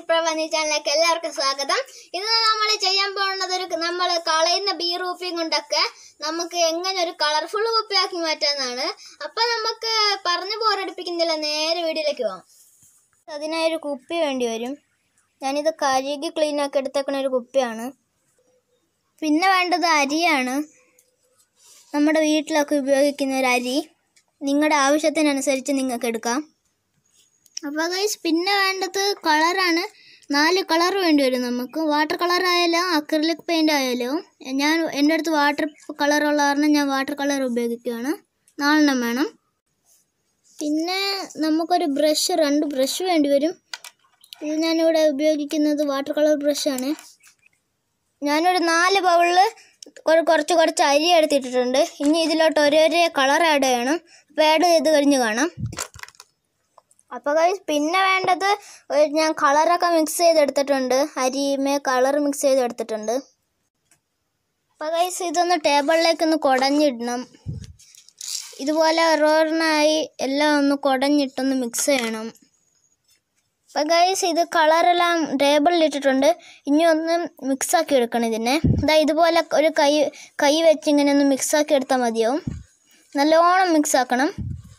പ്രഭ എന്നീ ചാനലിലേക്ക് എല്ലാവർക്കും സ്വാഗതം ഇന്ന് നമ്മൾ ചെയ്യാൻ പോകുന്നത് ഒരു നമ്മൾ കളയുന്ന ബീ റൂപ്പിയും കൊണ്ടൊക്കെ നമുക്ക് എങ്ങനെ ഒരു കളർഫുൾ കുപ്പിയാക്കി മാറ്റാന്നാണ് അപ്പൊ നമുക്ക് പറഞ്ഞു പോരടിപ്പിക്കുന്നില്ല നേരെ വീഡിയോയിലേക്ക് പോകാം അതിനായി ഒരു കുപ്പി വേണ്ടി വരും ഞാനിത് കഴുകി ക്ലീൻ ആക്കി എടുത്തേക്കണ ഒരു കുപ്പിയാണ് പിന്നെ വേണ്ടത് അരിയാണ് നമ്മുടെ വീട്ടിലൊക്കെ ഉപയോഗിക്കുന്ന ഒരു അരി നിങ്ങളുടെ ആവശ്യത്തിനനുസരിച്ച് നിങ്ങൾക്ക് എടുക്കാം അപ്പോൾ ഗൈസ് പിന്നെ വേണ്ടത് കളറാണ് നാല് കളർ വേണ്ടി വരും നമുക്ക് വാട്ടർ കളർ ആയാലും അക്രിലിക് പെയിൻ്റ് ആയാലും ഞാൻ എൻ്റെ അടുത്ത് വാട്ടർ കളർ ഉള്ള കാരണം ഞാൻ വാട്ടർ കളർ ഉപയോഗിക്കുകയാണ് നാലെണ്ണം വേണം പിന്നെ നമുക്കൊരു ബ്രഷ് രണ്ട് ബ്രഷ് വേണ്ടി വരും ഇത് ഞാനിവിടെ ഉപയോഗിക്കുന്നത് വാട്ടർ കളർ ബ്രഷാണ് ഞാനൊരു നാല് ബൗളിൽ ഒരു കുറച്ച് കുറച്ച് അരി എടുത്തിട്ടിട്ടുണ്ട് ഇനി ഇതിലോട്ട് ഓരോരോ കളർ ആഡ് ചെയ്യണം അപ്പോൾ ആഡ് ചെയ്ത് കഴിഞ്ഞ് കാണാം അപ്പോൾ ഗൈസ് പിന്നെ വേണ്ടത് ഒരു ഞാൻ കളറൊക്കെ മിക്സ് ചെയ്തെടുത്തിട്ടുണ്ട് അരിയുമേ കളർ മിക്സ് ചെയ്തെടുത്തിട്ടുണ്ട് അപ്പോൾ ഗൈസ് ഇതൊന്ന് ടേബിളിലേക്ക് ഒന്ന് കുടഞ്ഞിടണം ഇതുപോലെ ഓരോന്നായി എല്ലാം ഒന്ന് കുടഞ്ഞിട്ടൊന്ന് മിക്സ് ചെയ്യണം അപ്പോൾ ഗൈസ് ഇത് കളറെല്ലാം ടേബിളിൽ ഇട്ടിട്ടുണ്ട് ഇനി ഒന്ന് മിക്സാക്കി എടുക്കണം ഇതിനെ ഇതാ ഇതുപോലെ ഒരു കൈ കൈ വെച്ച് ഇങ്ങനെ ഒന്ന് മിക്സാക്കി എടുത്താൽ മതിയാവും നല്ലോണം മിക്സ് ആക്കണം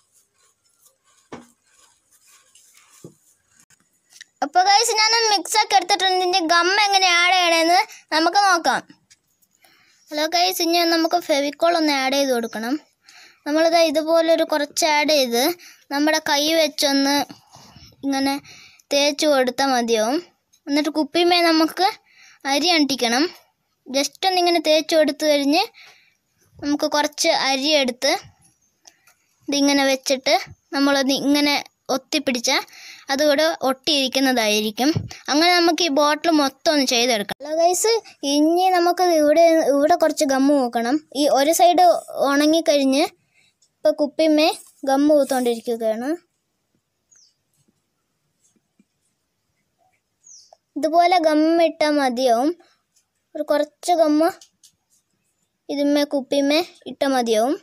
അപ്പോൾ ഗൈസ് ഞാനൊന്ന് മിക്സ് ആക്കി എടുത്തിട്ടുണ്ട് ഇതിൻ്റെ ഗം എങ്ങനെ ആഡ് ചെയ്യണമെന്ന് നമുക്ക് നോക്കാം ഹലോ ഗൈസ് ഇനി നമുക്ക് ഫെവിക്കോൾ ഒന്ന് ആഡ് ചെയ്ത് കൊടുക്കണം നമ്മളിത് ഇതുപോലൊരു കുറച്ച് ആഡ് ചെയ്ത് നമ്മുടെ കൈ വെച്ചൊന്ന് ഇങ്ങനെ തേച്ച് കൊടുത്താൽ മതിയാവും എന്നിട്ട് കുപ്പിമേ നമുക്ക് അരി അണ്ടിക്കണം ജസ്റ്റ് ഒന്നിങ്ങനെ തേച്ച് കൊടുത്തു കഴിഞ്ഞ് നമുക്ക് കുറച്ച് അരി എടുത്ത് ഇതിങ്ങനെ വെച്ചിട്ട് നമ്മളത് ഇങ്ങനെ ഒത്തിപ്പിടിച്ചാൽ അതുകൂടെ ഒട്ടിയിരിക്കുന്നതായിരിക്കും അങ്ങനെ നമുക്ക് ഈ ബോട്ടിൽ മൊത്തം ഒന്ന് ചെയ്തെടുക്കാം ഹലോ ഗൈസ് ഇനി നമുക്ക് ഇവിടെ ഇവിടെ കുറച്ച് ഗമ്മ് നോക്കണം ഈ ഒരു സൈഡ് ഉണങ്ങിക്കഴിഞ്ഞ് ഇപ്പോൾ കുപ്പിമേ ഗമ്മ് കൂത്തോണ്ടിരിക്കുകയാണ് ഇതുപോലെ ഗമ്മിട്ടാൽ മതിയാവും ഒരു കുറച്ച് ഗമ്മ് ഇതിന്മേ കുപ്പിമേ ഇട്ടാൽ മതിയാവും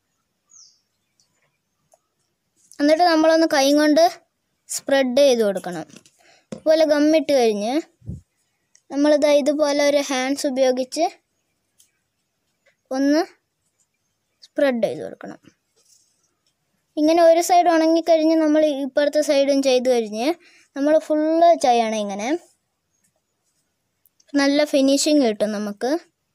എന്നിട്ട് നമ്മളൊന്ന് കൈ കൊണ്ട് സ്പ്രെഡ് ചെയ്ത് കൊടുക്കണം ഇതുപോലെ ഗമ്മിട്ട് കഴിഞ്ഞ് നമ്മളിത് ഇതുപോലെ ഒരു ഹാൻഡ്സ് ഉപയോഗിച്ച് ഒന്ന് സ്പ്രെഡ് ചെയ്ത് കൊടുക്കണം ഇങ്ങനെ ഒരു സൈഡ് ഉണങ്ങിക്കഴിഞ്ഞ് നമ്മൾ ഇപ്പുറത്തെ സൈഡും ചെയ്ത് കഴിഞ്ഞ് നമ്മൾ ഫുള്ള് ചെയ്യണം ഇങ്ങനെ നല്ല ഫിനിഷിങ് കിട്ടും നമുക്ക്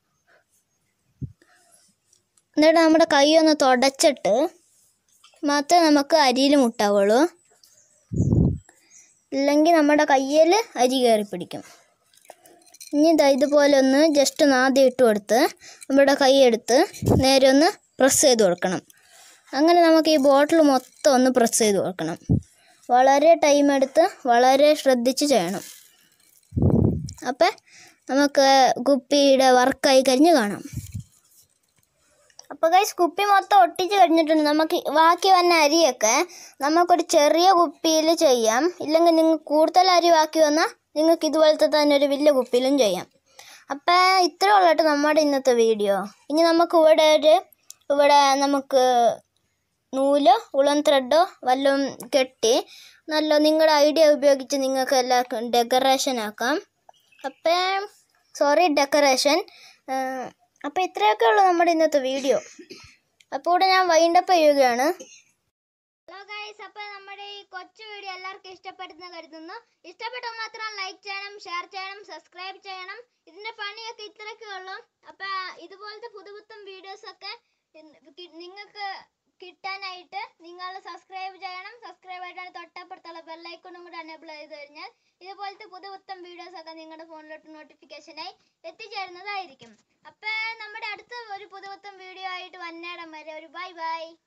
എന്നിട്ട് നമ്മുടെ കൈ ഒന്ന് തുടച്ചിട്ട് മാത്രമേ നമുക്ക് അരിയിൽ മുട്ടാവുള്ളൂ ഇല്ലെങ്കിൽ നമ്മുടെ കയ്യിൽ അരി കയറി പിടിക്കും ഇനി ഇതാ ഇതുപോലെ ഒന്ന് ജസ്റ്റ് ഒന്ന് ആദ്യം ഇട്ട് കൊടുത്ത് നമ്മുടെ കൈ എടുത്ത് നേരെ ഒന്ന് പ്രസ് ചെയ്ത് കൊടുക്കണം അങ്ങനെ നമുക്ക് ഈ ബോട്ടിൽ മൊത്തം ഒന്ന് പ്രസ് ചെയ്ത് കൊടുക്കണം വളരെ ടൈം എടുത്ത് വളരെ ശ്രദ്ധിച്ച് ചെയ്യണം അപ്പം നമുക്ക് കുപ്പിയുടെ വർക്കായി കഴിഞ്ഞ് കാണാം അപ്പോൾ ഗൈസ് കുപ്പി മൊത്തം ഒട്ടിച്ച് കഴിഞ്ഞിട്ടുണ്ട് നമുക്ക് ബാക്കി വന്ന അരിയൊക്കെ നമുക്കൊരു ചെറിയ കുപ്പിയിൽ ചെയ്യാം ഇല്ലെങ്കിൽ നിങ്ങൾക്ക് കൂടുതൽ അരി ബാക്കി വന്നാൽ നിങ്ങൾക്ക് ഇതുപോലത്തെ തന്നെ ഒരു വലിയ കുപ്പിയിലും ചെയ്യാം അപ്പോൾ ഇത്രേ ഉള്ളട്ട് നമ്മുടെ ഇന്നത്തെ വീഡിയോ ഇനി നമുക്ക് ഇവിടെ ഒരു ഇവിടെ നമുക്ക് നൂല് ഉളൻ ത്രെഡോ വല്ലതും കെട്ടി നല്ല നിങ്ങളുടെ ഐഡിയ ഉപയോഗിച്ച് നിങ്ങൾക്ക് എല്ലാവർക്കും ഡെക്കറേഷൻ ആക്കാം അപ്പം സോറി ഡെക്കറേഷൻ അപ്പോൾ ഇത്രയൊക്കെ ഉള്ളൂ നമ്മുടെ ഇന്നത്തെ വീഡിയോ അപ്പോൾ ഇവിടെ ഞാൻ വൈൻഡപ്പ് ചെയ്യുകയാണ് ഹലോ ഗൈസ് അപ്പോൾ നമ്മുടെ ഈ കൊച്ചു വീഡിയോ എല്ലാവർക്കും ഇഷ്ടപ്പെടുന്ന കരുതുന്നു ഇഷ്ടപ്പെട്ടാൽ മാത്രം ലൈക്ക് ചെയ്യണം ഷെയർ ചെയ്യണം സബ്സ്ക്രൈബ് ചെയ്യണം ഇതിന്റെ പണിയൊക്കെ ഇത്രയൊക്കെ ഉള്ളൂ അപ്പോൾ ഇതുപോലത്തെ പുതുപുത്തൻ വീഡിയോസ് ഒക്കെ നിങ്ങൾക്ക് കിട്ടാനായിട്ട് നിങ്ങൾ സബ്സ്ക്രൈബ് ചെയ്യണം സബ്സ്ക്രൈബ് ആയിട്ടാണ് തൊട്ടപ്പുറത്തുള്ള ബെല്ലൈക്കണും കൂടെ എനേബിൾ ചെയ്ത് കഴിഞ്ഞാൽ ഇതുപോലത്തെ പുതുപുത്തൻ വീഡിയോസ് ഒക്കെ നിങ്ങളുടെ ഫോണിലോട്ട് നോട്ടിഫിക്കേഷനായി എത്തിച്ചേരുന്നതായിരിക്കും അപ്പോൾ നമ്മുടെ അടുത്ത ഒരു പുതുപുത്തൻ വീഡിയോ ആയിട്ട് വന്നേടം വരെ ഒരു ബൈ ബൈ